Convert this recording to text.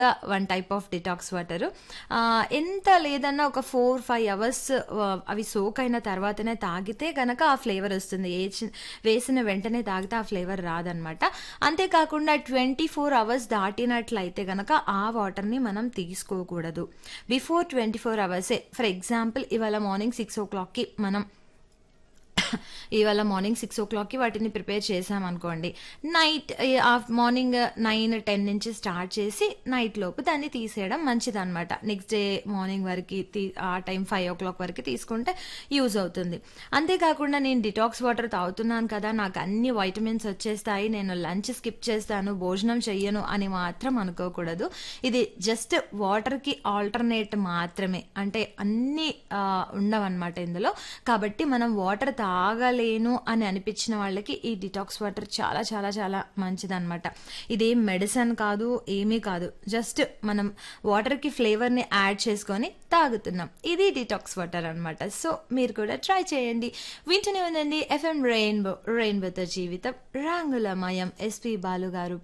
one type of detox water ఎంత లేదన్నా ఒక ఫోర్ ఫైవ్ అవర్స్ అవి సోక్ అయిన తర్వాతనే తాగితే కనుక ఆ ఫ్లేవర్ వస్తుంది ఏచి- వేసిన వెంటనే తాగితే ఆ ఫ్లేవర్ రాదనమాట అంతేకాకుండా ట్వంటీ ఫోర్ అవర్స్ దాటినట్లయితే కనుక ఆ వాటర్ని మనం తీసుకోకూడదు బిఫోర్ ట్వంటీ ఫోర్ అవర్సే ఫర్ ఎగ్జాంపుల్ ఇవాళ మార్నింగ్ సిక్స్ ఓ క్లాక్కి మనం ఇవాళ మార్నింగ్ సిక్స్ ఓ క్లాక్కి వాటిని ప్రిపేర్ చేసామనుకోండి నైట్ మార్నింగ్ నైన్ టెన్ నుంచి స్టార్ట్ చేసి నైట్ లోపు దాన్ని తీసేయడం మంచిదన్నమాట నెక్స్ట్ డే మార్నింగ్ వరకు తీ- ఆ టైం ఫైవ్ ఓ క్లాక్ వరకు తీసుకుంటే యూజ్ అవుతుంది అంతేకాకుండా నేను డిటాక్స్ వాటర్ తాగుతున్నాను కదా నాకు అన్ని వైటమిన్స్ వచ్చేస్తాయి నేను లంచ్ స్కిప్ చేస్తాను భోజనం చెయ్యను అని మాత్రం అనుకోకూడదు ఇది జస్ట్ వాటర్కి ఆల్టర్నేట్ మాత్రమే అంటే అన్ని ఆ, ఉండవన్నమాట ఇందులో కాబట్టి మనం వాటర్ తాగలేను అని అనిపించిన వాళ్ళకి ఈ డిటాక్స్ వాటర్ చాలా చాలా చాలా మంచిదన్నమాట ఇదేం మెడిసిన్ కాదు ఏమీ కాదు జస్ట్ మనం వాటర్కి ఫ్లేవర్ని యాడ్ చేసుకొని తాగుతున్నాం ఇది డిటాక్స్ వాటర్ అన్నమాట సో మీరు కూడా ట్రై చేయండి వింటూనే ఉందండి ఎఫ్ఎం రెయిన్బో రెయిన్బోతో జీవితం రంగులమయం ఎస్పి బాలు గారు